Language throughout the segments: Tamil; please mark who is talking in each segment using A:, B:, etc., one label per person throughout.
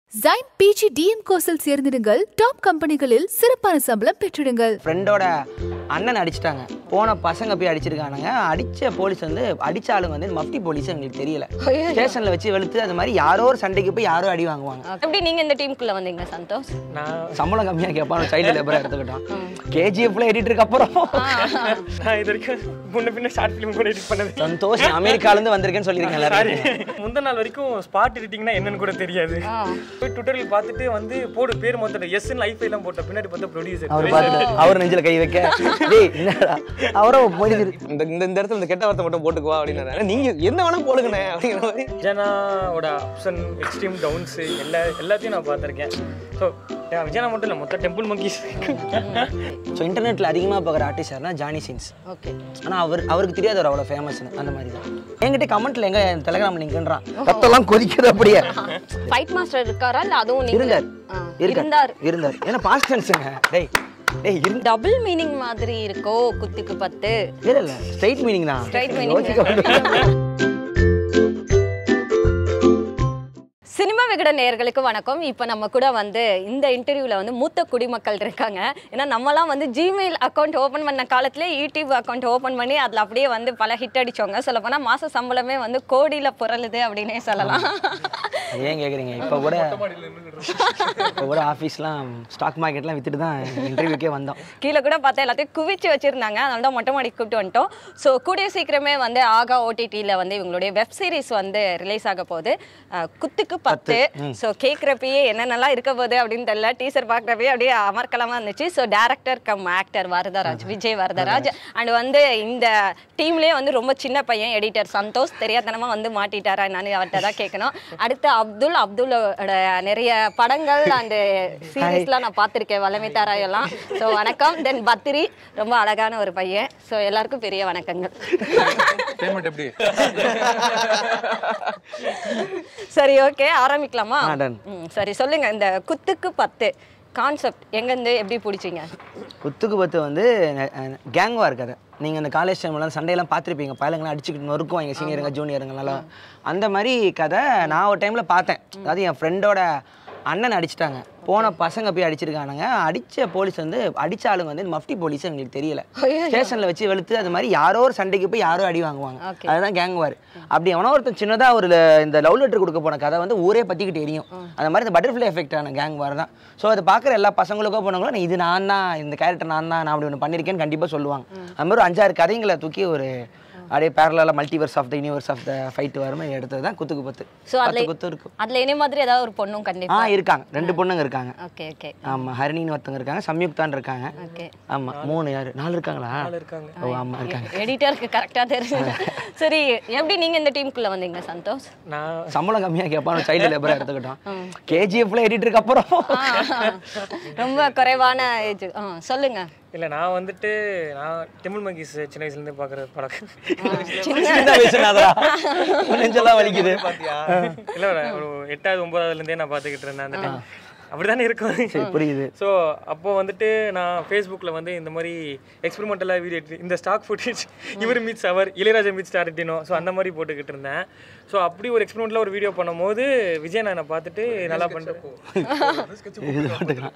A: ஜைன் பிஜி டிஎம் கோர்ஸில் சேர்ந்திடுங்கள் டாப் கம்பெனிகளில் சிறப்பான சம்பளம் பெற்றிடுங்கள்
B: ஃப்ரெண்டோட அண்ணன் அடிச்சிட்டாங்க போன பசங்க போய் அடிச்சிருக்கானுங்க அடிச்ச போலீஸ் வந்து அடிச்ச ஆளுங்க வந்து மஃப்டி போலீஸ் எங்களுக்கு தெரியல ஸ்டேஷன்ல வச்சு வெளுத்து அது மாதிரி யாரோ ஒரு சண்டைக்கு போய் யாரோ அடி வாங்குவாங்க
C: எப்படி நீங்க இந்த டீமுக்குள்ள வந்தீங்க சந்தோஷ்
D: நான்
B: சம்பளம் கம்மியா கேட்பான் சைல்டு லேபரா எடுத்துக்கிட்டோம் கேஜிஎஃப்ல எடிட்டருக்கு அப்புறம்
D: நான் இது வரைக்கும் முன்ன பின்ன ஷார்ட் ஃபிலிம் கூட எடிட் பண்ணது
B: சந்தோஷ் அமெரிக்கால இருந்து வந்திருக்கேன்னு சொல்லிருக்கேன்
D: சாரி
B: எல்லாரும்
D: முந்தின நாள் வரைக்கும் ஸ்பாட் எடிட்டிங்னா என்னன்னு கூட தெரியாது போய் டுட்டோரியல் பார்த்துட்டு வந்து போடு பேர் மொத்தம் எஸ் லைஃப் எல்லாம் போட்ட பின்னாடி பார்த்தா ப்ரொடியூசர்
B: அவர் பார்த்துட்டு அவர் நெஞ்சில கை வைக்க டேய் என்னடா அவரும் போய்
E: இந்த இந்த இந்த இடத்துல இந்த கெட்ட வார்த்தை மட்டும் போட்டுக்குவா அப்படின்னு நீங்க என்ன வேணா போடுங்கண்ணே அப்படிங்கிற மாதிரி
D: விஜயனாவோட அப்ஸ் அண்ட் எக்ஸ்ட்ரீம் டவுன்ஸ் எல்லா எல்லாத்தையும் நான் பார்த்துருக்கேன் ஸோ விஜயனா மட்டும் இல்லை மொத்த டெம்பிள் மங்கீஸ்
B: ஸோ இன்டர்நெட்ல அதிகமா பார்க்குற ஆர்டிஸ்ட் யாருன்னா ஜானி சின்ஸ்
C: ஓகே
B: ஆனா அவர் அவருக்கு தெரியாது அவர் அவ்வளோ ஃபேமஸ்னு அந்த மாதிரி தான் என்கிட்ட கமெண்ட்ல எங்க டெலிகிராம் லிங்க்ன்றான் ரத்தம்லாம் கொதிக்குது அப்படியே
C: ஃபைட் மாஸ்டர் இருக்காரா இல்ல அதுவும் நீங்க
B: இருந்தார்
C: ஆ,
B: இருக்கார்.
C: இருந்தார்
B: இருந்தார் ஏன்னா பாஸ்ட் டென்ஸுங்க டேய் டேய் இருந்து
C: டபுள் மீனிங் மாதிரி இருக்கோ குத்துக்கு பத்து
B: இல்ல இல்ல ஸ்ட்ரைட் மீனிங் தான்
C: Straight meaning.
B: யோசிக்க வேண்டாம்.
C: சினிமா விகட நேயர்களுக்கு வணக்கம் இப்போ நம்ம கூட வந்து இந்த இன்டர்வியூவில் வந்து மூத்த குடிமக்கள் இருக்காங்க ஏன்னா நம்மலாம் வந்து ஜிமெயில் அக்கௌண்ட் ஓப்பன் பண்ண காலத்துல யூடியூப் அக்கௌண்ட் ஓப்பன் பண்ணி அதில் அப்படியே வந்து பல ஹிட் அடிச்சவங்க சொல்ல போனால் மாத சம்பளமே வந்து கோடியில் புரளுது அப்படின்னே சொல்லலாம்
B: அது ஏன் கேக்குறீங்க இப்போ கூட இப்போ கூட ஆஃபீஸ்லாம் ஸ்டாக் மார்க்கெட்லாம் வித்துட்டு தான் இன்டர்வியூக்கே வந்தோம்
C: கீழே கூட பார்த்தா எல்லாத்தையும் குவிச்சு வச்சிருந்தாங்க அதனால தான் மொட்டை மாடி கூப்பிட்டு வந்துட்டோம் ஸோ கூடிய சீக்கிரமே வந்து ஆகா ஓடிடியில் வந்து இவங்களுடைய வெப் சீரிஸ் வந்து ரிலீஸ் ஆக போகுது அஹ், குத்துக்கு பத்து ஸோ கேட்குறப்பயே என்னென்னலாம் இருக்க போகுது அப்படின்னு தெரியல டீசர் பார்க்குறப்பயே அப்படியே அமர்க்கலமாக இருந்துச்சு so director cum actor Varadaraj Vijay Varadaraj and வந்து இந்த டீம்லேயே வந்து ரொம்ப சின்ன பையன் எடிட்டர் சந்தோஷ் தெரியாதனமாக வந்து மாட்டிட்டாரா என்னன்னு அவர்கிட்ட தான் கேட்கணும் அடுத்து அப்துல் அப்துல்லோட நிறைய படங்கள் அந்த சீரீஸ்லாம் நான் பார்த்துருக்கேன் வல்லமை தாராயெல்லாம் ஸோ வணக்கம் தென் பத்திரி ரொம்ப அழகான ஒரு பையன் ஸோ எல்லாருக்கும் பெரிய வணக்கங்கள்
E: பேமெண்ட் எப்படி
C: சரி ஓகே ஆரம்பிக்கலாமா
B: ஆ, done.
C: ம், சரி சொல்லுங்க இந்த குத்துக்கு பத்து கான்செப்ட் எங்கேருந்து எப்படி பிடிச்சிங்க
B: குத்துக்கு பத்து வந்து கேங் வார் கதை நீங்கள் இந்த காலேஜ் டைம்லாம் சண்டையெல்லாம் பார்த்துருப்பீங்க பயலுங்களாம் அடிச்சுக்கிட்டு நொறுக்கும் எங்கள் சீனியருங்க ஜூனியருங்கனால அந்த மாதிரி கதை நான் ஒரு டைமில் பார்த்தேன் அதாவது என் ஃப்ரெண்டோட அண்ணன் அடிச்சிட்டாங்க போன பசங்க போய் அடிச்சிருக்கானுங்க அடிச்ச போலீஸ் வந்து அடிச்ச ஆளுங்க வந்து மஃப்டி போலீஸ் எங்களுக்கு தெரியல ஸ்டேஷனில் வச்சு வெளுத்து அது மாதிரி யாரோ ஒரு சண்டைக்கு போய் யாரோ அடி வாங்குவாங்க
C: Okay.
B: அதுதான் கேங் வார் அப்படி எவனோ ஒருத்தன் சின்னதாக ஒரு இந்த லவ் லெட்டர் கொடுக்க போன கதை வந்து ஊரே பற்றிக்கிட்டு எரியும் அந்த மாதிரி இந்த பட்டர்ஃப்ளை எஃபெக்ட் ஆன கேங் வார் தான் ஸோ அதை பார்க்குற எல்லா பசங்களுக்கோ போனவங்களும் இது நான் தான் இந்த கேரக்டர் நான் தான் நான் அப்படி ஒன்று பண்ணியிருக்கேன்னு கண்டிப்பாக சொல்லுவாங்க அது மாதிரி ஒரு அஞ்சாறு கதைங்களை தூக்கி ஒரு அப்படியே பேரலாக multiverse of the universe of the fight வர மாதிரி எடுத்தது தான் குத்துக்கு பத்து
C: ஸோ
B: பத்து
C: அதில்
B: குத்து இருக்கும்
C: அதில் என்ன மாதிரி ஏதாவது ஒரு பொண்ணும்
B: ஆ
C: கண்டிப்பா
B: இருக்காங்க ரெண்டு பொண்ணுங்க இருக்காங்க
C: ஓகே ஓகே
B: ஆமா ஹரிணின்னு ஒருத்தவங்க இருக்காங்க சம்யுக்தான் இருக்காங்க
C: ஓகே
B: ஆமா மூணு யாரு நாலு இருக்காங்களா
D: இருக்காங்க
B: ஓ ஆமா இருக்காங்க
C: எடிட்டருக்கு கரெக்டாக தெரிஞ்சு சரி எப்படி நீங்க இந்த டீமுக்குள்ள வந்தீங்க சந்தோஷ்
D: நான்
B: சம்பளம் கம்மியா கேட்பான் சைல்டு லேபரா எடுத்துக்கிட்டோம் கேஜிஎஃப்ல எடிட்டருக்கு அப்புறம்
C: ஆ, ரொம்ப குறைவான ஏஜ் ஆ சொல்லுங்க
D: இல்லை நான் வந்துட்டு நான் டெம்பிள் மங்கீஸ் சின்ன வயசுலேருந்து பார்க்குற பழக்கம்
B: சின்ன வயசுனாதா நெஞ்செல்லாம் வலிக்குது
D: இல்லை ஒரு எட்டாவது ஒன்பதாவதுலேருந்தே நான் பார்த்துக்கிட்டு இருந்தேன் அந்த டைம் அப்படிதானே இருக்கும்
B: சரி புரியுது
D: ஸோ அப்போ வந்துட்டு நான் ஃபேஸ்புக்கில் வந்து இந்த மாதிரி எக்ஸ்பெரிமெண்டலாக வீடியோ எடுத்து இந்த ஸ்டாக் ஃபுட்டேஜ் இவர் மீட்ஸ் அவர் இளையராஜா மீட்ஸ் டாரட்டினோ ஸோ அந்த மாதிரி போட்டுக்கிட்டு இருந்தேன் ஸோ அப்படி ஒரு எக்ஸ்பெரிமெண்ட்டில் ஒரு வீடியோ பண்ணும்போது விஜய் நான் பார்த்துட்டு நல்லா பண்ணுறேன்
B: இது பாட்டுக்கலாம்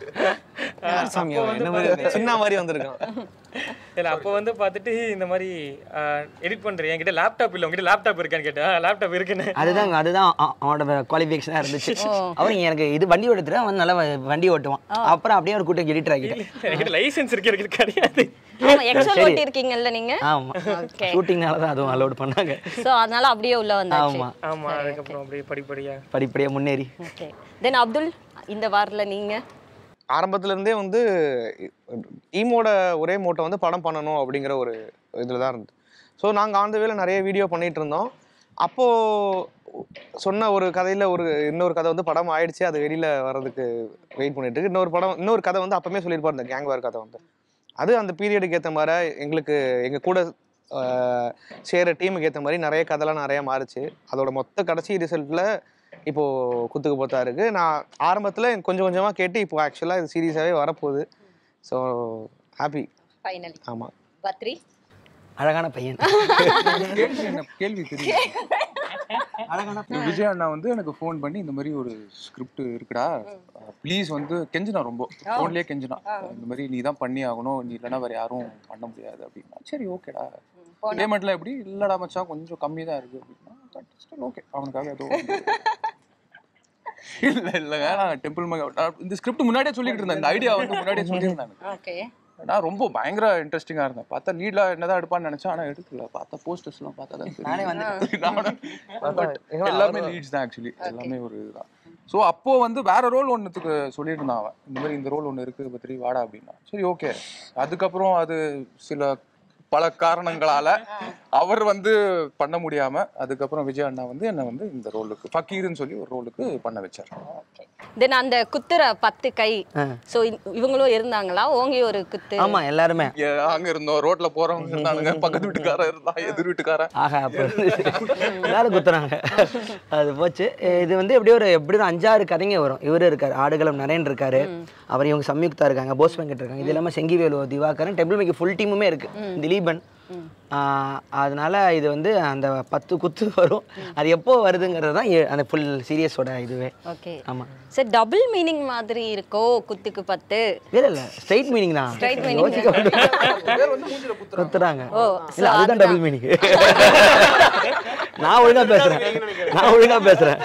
E: சாமி அவன் என்ன மாதிரி சின்ன மாதிரி வந்திருக்கான்
D: இல்லை அப்போ வந்து பார்த்துட்டு இந்த மாதிரி எடிட் பண்ணுறேன் என்கிட்ட லேப்டாப் இல்லை உங்ககிட்ட லேப்டாப் இருக்கான்னு கேட்டேன் லேப்டாப் இருக்குன்னு
B: அதுதான் அதுதான் அவ- அவனோட குவாலிஃபிகேஷனாக இருந்துச்சு அவன் எனக்கு இது வண்டி ஓட்டுறேன் அவன் நல்லா வ- வண்டி ஓட்டுவான் அப்புறம் அப்படியே ஒரு கூட்டம் எடிட்டர் ஆகிட்டேன்
D: என்கிட்ட லைசன்ஸ் இருக்கு எனக்கு கிடையாது
C: ஆமா எக்ஸல் ஓட்டி இருக்கீங்கல்ல நீங்க
B: ஆமா
C: ஓகே
B: ஷூட்டிங்னால தான் அதுவும் அலோட் பண்ணாங்க
C: ஸோ அதனால அப்படியே உள்ள வந்தாச்சு
B: ஆமா
D: ஆமாம் அதுக்கப்புறம் அப்படியே படிப்படியாக
B: படிப்படியா முன்னேறி
C: ஓகே தென் அப்துல் இந்த வாரில் நீங்க
E: ஆரம்பத்துல இருந்தே வந்து டீமோட ஒரே மோட்டை வந்து படம் பண்ணணும் அப்படிங்கிற ஒரு இதில் தான் இருந்தது ஸோ நாங்கள் ஆந்த வேலை நிறைய வீடியோ பண்ணிட்டு இருந்தோம் அப்போது சொன்ன ஒரு கதையில் ஒரு இன்னொரு கதை வந்து படம் ஆயிடுச்சு அது வெளியில் வர்றதுக்கு வெயிட் பண்ணிட்டு இருக்கு இன்னொரு படம் இன்னொரு கதை வந்து அப்பவுமே சொல்லியிருப்பார் இந்த கேங் வார் கதை வந்து அது அந்த பீரியடுக்கு ஏற்ற மாதிரி எங்களுக்கு எங்கள் கூட சேர டீமுக்கு ஏற்ற மாதிரி நிறைய கதைலாம் நிறைய மாறுச்சு அதோட மொத்த கடைசி ரிசல்ட்டில் இப்போது குத்துக்கு போத்தா இருக்குது நான் ஆரம்பத்தில் கொஞ்சம் கொஞ்சமாக கேட்டு இப்போ ஆக்சுவலாக இது சீரியஸாகவே வரப்போகுது ஸோ ஹாப்பி
C: ஃபைனலி
E: ஆமாம்
C: பத்ரி
B: அழகான பையன்
E: கேள்வி தெரியும்
F: விஜய் அண்ணா வந்து எனக்கு ஃபோன் பண்ணி இந்த மாதிரி ஒரு ஸ்கிரிப்ட் இருக்குடா ப்ளீஸ் வந்து கெஞ்சினா ரொம்ப ஃபோன்லயே கெஞ்சினா இந்த மாதிரி நீ தான் பண்ணி ஆகணும் நீ இல்லைன்னா வேற யாரும் பண்ண முடியாது அப்படின்னா சரி ஓகேடா பேமெண்ட்ல எப்படி இல்லடா மச்சான் கொஞ்சம் கம்மி தான் இருக்கு அப்படின்னா ஓகே அவனுக்காக ஏதோ ஒண்ணு. இல்ல இல்லங்க நான் டெம்பிள் மக நான் இந்த ஸ்கிரிப்ட் முன்னாடியே சொல்லிட்டு இருந்தேன் இந்த ஐடியா வந்து முன்னாடியே சொல்லியிருந்தேன் எனக்கு.
C: ஓகே
F: நான் ரொம்ப பயங்கர இன்ட்ரெஸ்டிங்கா இருந்தேன் பார்த்தா லீட்ல என்னதான் எடுப்பான்னு நினைச்சேன் ஆனா எடுக்கல பார்த்தா போஸ்டர்ஸ் எல்லாம் பார்த்தா தான்
B: நானே
F: தெரியும். நானும் but எல்லாமே லீட்ஸ் தான் ஆக்சுவலி எல்லாமே ஒரு இதுதான் ஸோ அப்போ வந்து வேற ரோல் ஒன்றுத்துக்கு சொல்லியிருந்தான் அவன் இந்த மாதிரி இந்த ரோல் ஒன்று இருக்கு பத்திரி வாடா அப்படின்னா சரி ஓகே அதுக்கப்புறம் அது சில பல காரணங்களால அவர் வந்து பண்ண முடியாம அதுக்கப்புறம் விஜய் அண்ணா வந்து என்ன வந்து இந்த ரோலுக்கு ஃபக்கீர்னு சொல்லி ஒரு ரோலுக்கு பண்ண வச்சார்
C: தென் அந்த குத்துற பத்து கை சோ இவங்களும் இருந்தாங்களா ஓங்கி ஒரு குத்து
B: ஆமா எல்லாருமே
F: இங்க அங்க இருந்தோம் ரோட்ல போறவங்க இருந்தானுங்க பக்கத்து வீட்டுக்காரன் இருந்தான் எதிர் வீட்டுக்காரன்
B: ஆஹா அப்போ எல்லாரும் குத்துறாங்க அது போச்சு இது வந்து எப்படியும் ஒரு எப்படி ஒரு அஞ்சாறு கதைங்க வரும் இவரு இருக்காரு ஆடுகளம் நரேன் இருக்காரு அவர் இவங்க சம்யுக்தா இருக்காங்க போஸ் வெங்கட் இருக்காங்க இது இல்லாமல் Sengivelu Divakaran Temple Monkeys full டீமுமே இருக்கு திலீபன் ஆஹ் அதனால இது வந்து அந்த பத்து குத்து வரும் அது எப்போ வருதுங்கிறது தான் எ- அந்த ஃபுல் சீரியஸோட இதுவே
C: ஓகே
B: ஆமா
C: சரி டபுள் மீனிங் மாதிரி இருக்கோ குத்துக்கு பத்து
B: இல்ல இல்ல ஸ்ட்ரைட் மீனிங் தான்
C: Straight meaning.
B: யோசிக்க வேண்டிய- குத்துறாங்க
C: ஓ,
B: இல்ல அதுதான் டபுள் மீனிங் நான் ஒழுங்கா பேசுறேன் நான் ஒழுங்கா பேசுறேன்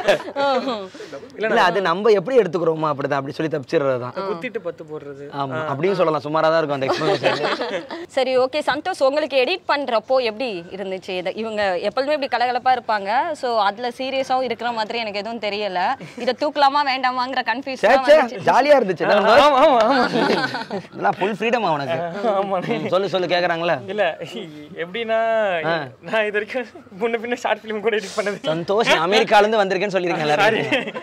B: இல்ல அது நம்ம எப்படி எடுத்துக்கிறோமோ அப்படிதான் அப்படி சொல்லி தப்பிச்சிடுறது தான்
D: குத்திட்டு பத்து போடுறது
B: ஆமா அப்படியும் சொல்லலாம் சுமாரா தான் இருக்கும் அந்த எக்ஸ்பிளனேஷன்
C: சரி ஓகே சந்தோஷ் உங்களுக்கு எடிட் பண்றப்போ எப்படி இருந்துச்சு இத இவங்க எப்பொழுதுமே இப்படி கலகலப்பா இருப்பாங்க சோ அதுல சீரியஸாவும் இருக்கிற மாதிரி எனக்கு எதுவும் தெரியல இத தூக்கலாமா வேண்டாமாங்கிற கன்ஃபியூஷன் வந்துச்சு
B: ஜாலியா இருந்துச்சு இதெல்லாம் ஃபுல் ஃப்ரீடம் அவனுக்கு ம், சொல்லு சொல்லு கேக்குறாங்களா
D: இல்ல எப்படின்னா நான் இது வரைக்கும் முன்ன பின்ன ஷார்ட் ஃபிலிம் கூட எடிட் பண்ணது
B: சந்தோஷ் நான் அமெரிக்கால இருந்து வந்திருக்கேன்னு சொல்லிருக்கேன் எல்லாரும்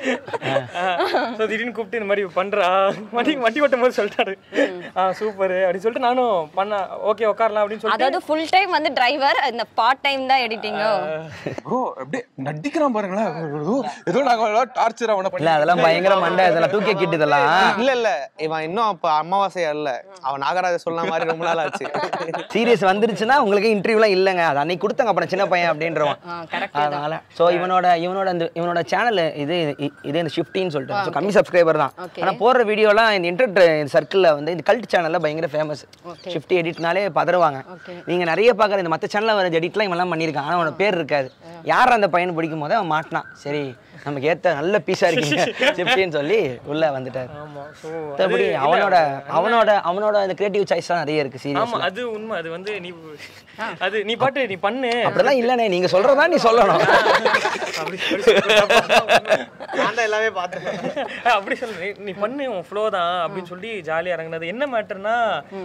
D: ஸோ திடீர்னு கூப்பிட்டு இந்த மாதிரி பண்றா வண்டி வண்டி ஓட்டும் போது சொல்லிட்டாரு ஆ சூப்பர் அப்படின்னு சொல்லிட்டு நானும் பண்ண ஓகே உட்காரலாம் அப்படின்னு சொல்லிட்டு
C: அதாவது ஃபுல் டைம் வந்து டிரைவர் இந்த பார்ட் டைம் தான் எடிட்டிங்கோ
F: ப்ரோ அப்படியே நடிக்கிறான் பாருங்களேன் ஏதோ ஏதோ நாங்க டார்ச்சர் அவனை
B: இல்ல
F: பண்ணி
B: அதெல்லாம் பயங்கர மண்டை இதெல்லாம் தூக்கி கிட்டு இதெல்லாம்
E: இல்ல இல்ல இவன் இன்னும் அப்ப அமாவாசையா இல்ல அவன் நாகராஜ சொன்ன மாதிரி ரொம்ப நாள் ஆச்சு
B: சீரியஸ் வந்துருச்சுன்னா உங்களுக்கு இன்டர்வியூலாம் இல்லைங்க அது அன்னைக்கு கொடுத்தாங்க அப்புறம் சின்ன பையன் அப்படின்றவான்
C: கரெக்ட்
B: அதனால ஸோ இவனோட இவனோட இந்த இவனோட சேனல் இது இ- இது இந்த ஷிஃப்டின்னு சொல்லிட்டு ஸோ கம்மி சப்ஸ்கிரைபர் தான்
C: Okay.
B: ஆனா போடுற வீடியோலாம் இந்த இன்டர் சர்க்கிளில் வந்து இந்த கல்ட் சேனல்ல பயங்கர ஃபேமஸ் ஷிஃப்டி எடிட்னாலே பதறுவாங்க நீங்க நிறைய பார்க்குற இந்த மற்ற சேனலில் வர எடிட்லாம் இவன்லாம் பண்ணியிருக்கான் ஆனா அவனோட பேர் இருக்காது யார் அந்த பையன் பிடிக்கும் போது அவன் மாட்டினான் சரி நமக்கு ஏத்த நல்ல பீஸா இருக்கீங்க ஷிஃப்டின்னு சொல்லி உள்ள வந்துட்டார்
D: ஆமா ஸோ
B: மற்றபடி அவனோட அவனோட அவனோட இந்த கிரியேட்டிவ் சாய்ஸ்லாம் நிறைய இருக்கு
D: ஆமா
B: சீரியஸ்
D: அது உண்மை அது வந்து நீ அது நீ பாட்டு நீ பண்ணு
B: அப்படிலாம் இல்லைண்ணே நீங்க சொல்றதா நீ சொல்லணும்
D: அப்படி சொல்லி
E: நான் தான் எல்லாமே பார்த்தேன்
D: அப்படி சொல்லு நீ- நீ பண்ணு உன் ஃப்ளோ தான் அப்படின்னு சொல்லி ஜாலியா இறங்குனது என்ன மேட்டர்னா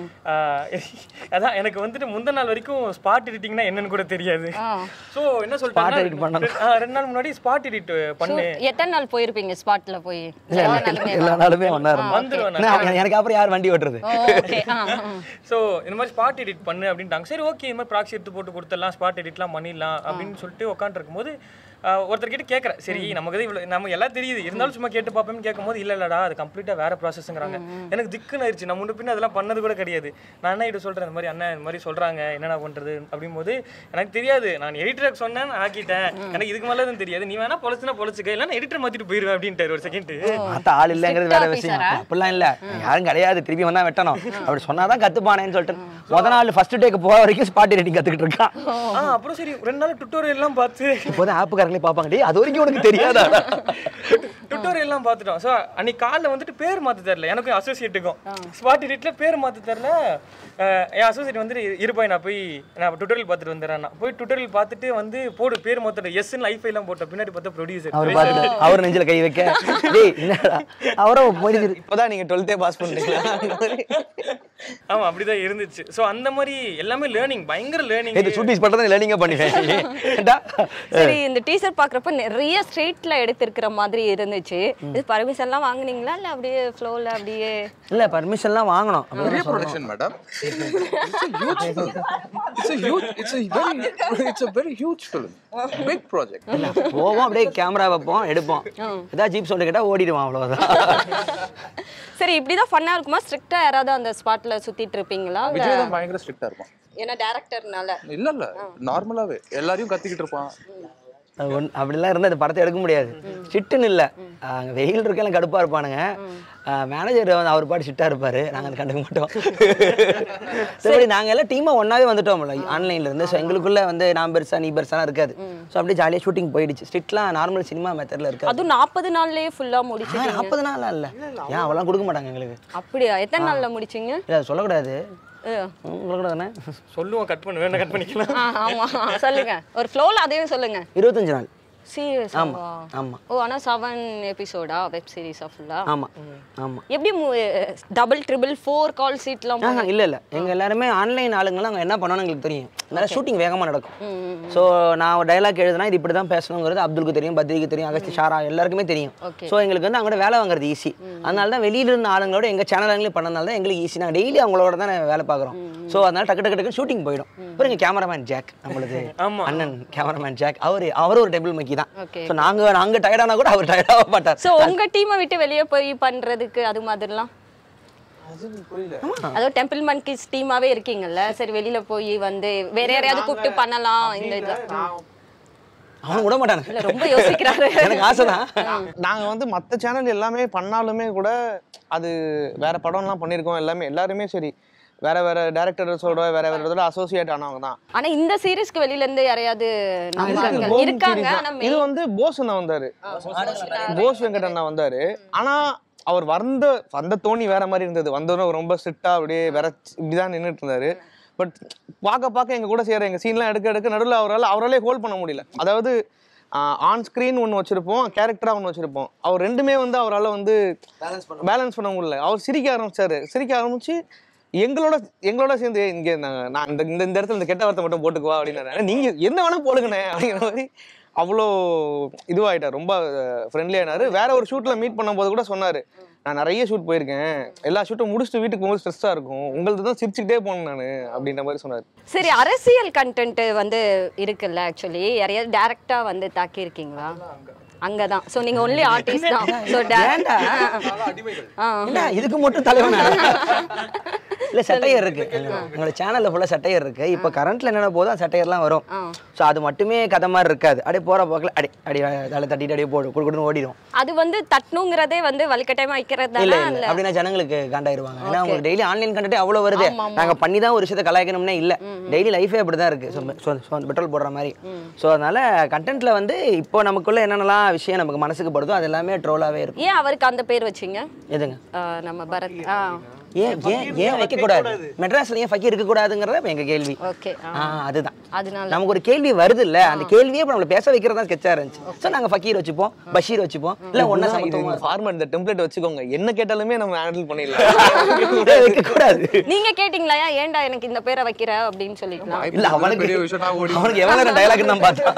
D: அதான் எனக்கு வந்துட்டு முந்தின நாள் வரைக்கும் ஸ்பாட் எடிட்டிங்னா என்னன்னு கூட தெரியாது சோ என்ன
B: Spot edit
D: சொல்லிட்டாங்க
B: பண்ணணும்.
D: ஆ, ரெண்டு நாள் முன்னாடி ஸ்பாட் எடிட் பண்ணு
C: எத்தனை நாள் போயிருப்பீங்க ஸ்பாட்ல போய்
B: இல்ல, இல்ல, எல்லா நாளுமே ஒன்றா இருக்கும்
D: வந்துருவேன்
B: என்ன, எனக்கு அப்புறம் யார் வண்டி ஓட்டுறது
C: ஓகே
D: ஸோ இந்த மாதிரி ஸ்பாட் எடிட் பண்ணு அப்படின்ட்டாங்க சரி ஓகே இந்த மாதிரி ப்ராக்ஸி எடுத்து போட்டு கொடுத்துடலாம் ஸ்பாட் எடிட்லாம் பண்ணிடலாம் அப்படின்னு சொல்லிட்டு உட்காந்துருக்கும் போது ஒருத்தர்கிட்ட கேட்குறேன் சரி நமக்கு இது இவ்வளோ நம்ம எல்லாம் தெரியுது இருந்தாலும் சும்மா கேட்டு பார்ப்போம்னு கேட்கும்போது இல்லை இல்லடா அது கம்ப்ளீட்டாக வேற ப்ராசஸ்ங்கிறாங்க எனக்கு திக்குன்னு ஆயிடுச்சு நான் முன்ன பின்ன அதெல்லாம் பண்ணது கூட கிடையாது நான் என்ன இது சொல்கிறேன் இந்த மாதிரி அண்ணன் இந்த மாதிரி சொல்கிறாங்க என்னடா பண்ணுறது அப்படிங்கும்போது எனக்கு தெரியாது நான் எடிட்டருக்கு சொன்னேன் ஆக்கிட்டேன் எனக்கு இதுக்கு மேலே எதுவும் தெரியாது நீ வேணா பொழைச்சுனா பொழைச்சிக்க இல்லைன்னா எடிட்டர் மாற்றிட்டு போயிடுவேன் அப்படின்ட்டாரு ஒரு செகண்ட்
B: பார்த்தா ஆள் இல்லைங்கிறது வேற
C: Strict
B: விஷயம்
C: officer-ஆ?
B: அப்படிலாம் இல்ல யாரும் கிடையாது திருப்பி வந்தா வெட்டணும் அப்படி சொன்னாதான் கத்துப்பானேன்னு சொல்லிட்டு முத நாள் ஃபர்ஸ்ட் டேக்கு போற வரைக்கும் ஸ்பாட் எடிட்டிங் கத்துக்கிட்டு இருக்கான்
D: ஆ அப்புறம் சரி ரெண்டு நாள் டுட்டோரியல் எல்லாம் பார்த்து
B: இப்போதான் ஆப்புக்காரங்களே பார்ப்பாங்க டேய் அது வரைக்கும் உனக்கு தெரியாதா
D: டுட்டோரியல் எல்லாம் பார்த்துட்டோம் ஸோ அன்னைக்கு காலைல வந்துட்டு பேர் மாத்த தெரியல எனக்கும் அசோசியேட்டுக்கும் ஸ்பாட் எடிட்ல பேர் மாத்த தெரியல அஹ் என் அசோசியேட் வந்து இருப்பாய் நான் போய் நான் டுட்டோரியல் பார்த்துட்டு வந்துடுறேன் நான். போய் டுட்டோரியல் பார்த்துட்டு வந்து போடு பேர் மாத்திட்டு எஸ்ன்னு லைஃப் எல்லாம் போட்டோம் பின்னாடி பார்த்தா ப்ரொடியூசர்
B: அவர் பார்த்துட்டு அவர் நெஞ்சில கை வைக்க டேய் என்னடா அவரும் முடிஞ்சது
E: இப்பதான் நீங்க டுவெல்த்தே பாஸ் பண்றீங்களா அந்த மாதிரி.
D: ஆமா அப்படிதான் இருந்துச்சு ஸோ அந்த மாதிரி எல்லாமே லேர்னிங் பயங்கர லேர்னிங்
B: இது ஷூட்டிங்ஸ் பண்றது லேர்னிங்கா பண்ணுவேன் ஏன்டா?
C: சரி இந்த டீசர் பாக்குறப்ப நிறைய ஸ்ட்ரெயிட்ல எடுத்திருக்கிற மாதிரி இருந்துச்சு இது பர்மிஷன் எல்லாம் வாங்குனீங்களா இல்ல அப்படியே ஃப்ளோல அப்படியே
B: இல்ல பர்மிஷன்லாம் வாங்கணும்
F: பெரிய production madam it's a huge it's a very it's a very huge film big project
B: போவோம் அப்படியே கேமரா வைப்போம் எடுப்போம் ஏதாவது ஜீப் சவுண்ட் கேட்டா ஓடிடுவான் அவ்வளவுதான்
C: சரி இப்படிதான் ஃபன்னா இருக்குமா ஸ்ட்ரிக்டா யாராவது அந்த ஸ்பாட்ல சுத்திட்டு இருப்பீங்களா இல்ல
F: விஜய் தான் பயங்கர ஸ்ட்ரிக்டா இருப்பான்
C: ஏன்னா டேரக்டர்னால
F: இல்ல இல்ல நார்மலாவே எல்லாரையும் கத்திக்கிட்டு இருப்பான்
B: அது ஒன் அப்படிலாம் இருந்தால் இந்த படத்தை எடுக்க முடியாது சிட்டுன்னு இல்லை அங்கே வெயில் இருக்கலாம் கடுப்பாக இருப்பானுங்க மேனேஜர் வந்து அவர் பாட்டு சிட்டாக இருப்பார் நாங்கள் அதை கண்டுக்க மாட்டோம் சரி நாங்கள் எல்லாம் டீமாக ஒன்றாவே வந்துட்டோம்ல ஆன்லைனில் இருந்து ஸோ எங்களுக்குள்ள வந்து நான் பெருசா நீ பெருசாலாம் இருக்காது ஸோ அப்படியே ஜாலியாக ஷூட்டிங் போயிடுச்சு ஸ்ட்ரிக்ட்லாம் நார்மல் சினிமா மெத்தடில் இருக்காது
C: அதுவும் நாற்பது நாள்லயே ஃபுல்லா முடிச்சிட்டீங்க
B: நாற்பது நாள் இல்லை ஏன் அவ்வளோ கொடுக்க மாட்டாங்க எங்களுக்கு
C: அப்படியா எத்தனை நாள்ல முடிச்சீங்க
B: இல்லை அது சொல்லக்கூடாது
C: அஹ்.
B: ம், சொல்லக்கூடாதுண்ணே
D: சொல்லுவோம் கட் பண்ண வேணா கட் பண்ணிக்கலாம்
C: ஆ, ஆமா சொல்லுங்க ஒரு ஃப்ளோல அதையும் சொல்லுங்க
B: இருபத்தஞ்சு நாள்
C: சீரியஸ்
B: ஆமா ஆமா
C: ஓ ஆனா செவன் எபிசோடா வெப் சீரிஸா ஃபுல்லா
B: ஆமா ஆமா
C: எப்படி டபுள் ட்ரிபிள் ஃபோர் கால் சீட்லாம்
B: ஆஹா இல்லை இல்லை எங்கள் எல்லாருமே ஆன்லைன் ஆளுங்கலாம் அங்கே என்ன பண்ணணும்னு எங்களுக்கு தெரியும் அதனால ஷூட்டிங் வேகமாக நடக்கும் ஸோ நான் ஒரு டைலாக் எழுதுனா இது இப்படி தான் பேசணுங்கிறது அப்துல்க்கு தெரியும் பத்ரிக்கு தெரியும் அகஸ்தி ஷாரா எல்லாருக்குமே தெரியும்
C: Okay.
B: ஸோ எங்களுக்கு வந்து அங்கே வேலை வாங்குறது ஈஸி அதனால தான் வெளியில இருந்த ஆளுங்களோட எங்கள் சேனலுங்களே பண்ணனால தான் எங்களுக்கு ஈஸி நாங்கள் டெய்லி அவங்களோட தான் வேலை பார்க்குறோம் ஸோ அதனால டக்கு டக்கு டக்கு ஷூட்டிங் போயிடும் அப்புறம் எங்கள் கேமராமேன் ஜாக் நம்மளுக்கு
D: ஆமா.
B: அண்ணன் கேமராமேன் ஜாக் அவர் அவர் ஒரு டேபிள் மக்கி தான்
C: Okay.
B: ஸோ நாங்கள் நாங்கள் டயர்டானா கூட அவர் டயர்டாக மாட்டார்
C: சோ உங்க டீமை விட்டு வெளியே போய் பண்றதுக்கு அது மாதிரிலாம் அதோ டெம்பிள் மன்கிஸ் டீமாவே இருக்கீங்கல்ல சரி வெளியில போய் வந்து வேற யாரையாவது கூப்பிட்டு பண்ணலாம் இந்த இது
B: அவன் விட மாட்டானு
C: இல்ல ரொம்ப யோசிக்கிறாரு
B: எனக்கு ஆசை தான்
E: நாங்க வந்து மத்த சேனல் எல்லாமே பண்ணாலுமே கூட அது வேற படம்லாம் பண்ணியிருக்கோம் எல்லாமே எல்லாருமே சரி வேற வேற டேரக்டர்ஸோட வேற வேற இதோட அசோசியேட் ஆனவங்க தான்
C: ஆனா இந்த சீரிஸ்க்கு வெளியில இருந்து யாரையாவது நம்புறாங்க
E: கோவிந்த்
C: இருக்காங்க
E: series
C: ஆனா
E: தான். இது வந்து போஸ் அண்ணா வந்தாரு போஸ் வெங்கட் அண்ணா வந்தாரு ஆனா அவர் வந்த வந்த தோணி வேற மாதிரி இருந்தது வந்ததும் ரொம்ப ஸ்ட்ரிக்டா அப்படியே வேற இப்படிதான் நின்றுட்டு இருந்தாரு பட் பார்க்க பார்க்க எங்க கூட செய்யற எங்க சீன்லாம் எடுக்க எடுக்க நடுவில் அவரால் அவராலே ஹோல்ட் பண்ண முடியல அதாவது ஆன் ஸ்க்ரீன் ஒன்று வச்சிருப்போம் கேரக்டரா ஒன்று வச்சிருப்போம் அவர் ரெண்டுமே வந்து அவரால் வந்து பேலன்ஸ் பண்ண முடியல அவர் சிரிக்க ஆரம்பிச்சாரு சிரிக்க ஆரம்பிச்சு எங்களோட எங்களோட சேர்ந்து "ஏய், இங்க நாங்க நான் இந்த இந்த இந்த இடத்துல இந்த கெட்ட வார்த்தை மட்டும் போட்டுக்குவா அப்படின்னு நீங்க என்ன வேணா போடுங்கண்ணே அப்படிங்கிற மாதிரி அவ்வளோ இதுவாயிட்டார் ரொம்ப ஃப்ரெண்ட்லி ஆனாரு வேற ஒரு ஷூட்ல மீட் பண்ணும்போது கூட சொன்னாரு நான் நிறைய ஷூட் போயிருக்கேன் எல்லா ஷூட்டும் முடிச்சுட்டு வீட்டுக்கு போகும்போது ஸ்ட்ரெஸ்ஸாக இருக்கும் உங்களது தான் சிரிச்சுக்கிட்டே போகணும் நான் அப்படின்ற மாதிரி சொன்னார்
C: சரி அரசியல் கண்டென்ட் வந்து இருக்குல்ல ஆக்சுவலி யாரையாவது டைரக்டா வந்து தாக்கி இருக்கீங்களா அங்கதான் சோ நீங்க ஒன்லி ஆர்டிஸ்ட் தான் சோ
B: ஏன்டா? என்ன இதுக்கு மட்டும் தலைவனா இல்ல சட்டையர் இருக்கு எங்க- எங்களோட சேனல்ல ஃபுல்லா சட்டையர் இருக்கு இப்போ கரண்ட்ல என்னென்ன போதும் அந்த சட்டையர்லாம் வரும் ஸோ அது மட்டுமே கதை மாதிரி இருக்காது அப்படியே போற போக்கில் அடி அடி தலை தட்டிட்டு அப்படியே போடு குடுக்குன்னு ஓடிடும்
C: அது வந்து தட்டணுங்கிறதே வந்து வலுக்கட்டாயமா வைக்கிறது
B: இல்ல
C: தானே
B: இல்ல
C: இல்ல
B: அப்படின்னா ஜனங்களுக்கு காண்டாயிருவாங்க ஏன்னா உங்களுக்கு டெய்லி ஆன்லைன் கண்டே அவ்வளவு வருது நாங்க பண்ணி தான் ஒரு விஷயத்தை கலாய்க்கணும்னே இல்ல டெய்லி லைஃபே அப்படிதான் இருக்கு ஸோ பெட்ரோல் போடுற மாதிரி ஸோ அதனால கண்டென்ட்ல வந்து இப்போ நமக்குள்ள என்னென்னலாம் விஷயம் நமக்கு மனசுக்கு படுதோ அது எல்லாமே ட்ரோலாவே இருக்கும்
C: ஏன் அவருக்கு அந்த பேர் வச்சீங்க
B: எதுங்க
C: ஆஹ் நம்ம பரத் ஆ
B: ஏன் ஏன் ஏன் வைக்க கூடாது மெட்ராஸ்ல ஏன் ஃபக்கீர் இருக்க கூடாதுங்கிறத இப்ப எங்க கேள்வி
C: ஓகே
B: ஆ அதுதான்
C: அதனால
B: நமக்கு ஒரு கேள்வி வருது இல்ல அந்த கேள்வியே இப்ப நம்மள பேச வைக்கிறதா ஸ்கெட்சா இருந்துச்சு ஸோ நாங்க ஃபக்கீர் வச்சுப்போம் பஷீர் வச்சுப்போம் இல்ல ஒன்னா சமத்துவமா
E: ஃபார்மட் இந்த டெம்ப்ளேட் வச்சுக்கோங்க என்ன கேட்டாலுமே நம்ம ஹேண்டில் பண்ணிடலாம்
B: வைக்க கூடாது
C: நீங்க கேட்டீங்களா ஏன் ஏன்டா எனக்கு இந்த பேரை வைக்கிற அப்படின்னு சொல்லிக்கலாம்
B: இல்ல அவனுக்கு
F: பெரிய விஷயம் நான் ஓடி
B: அவனுக்கு எவ்வளவு நேரம் டைலாக் தான் பார்த்தா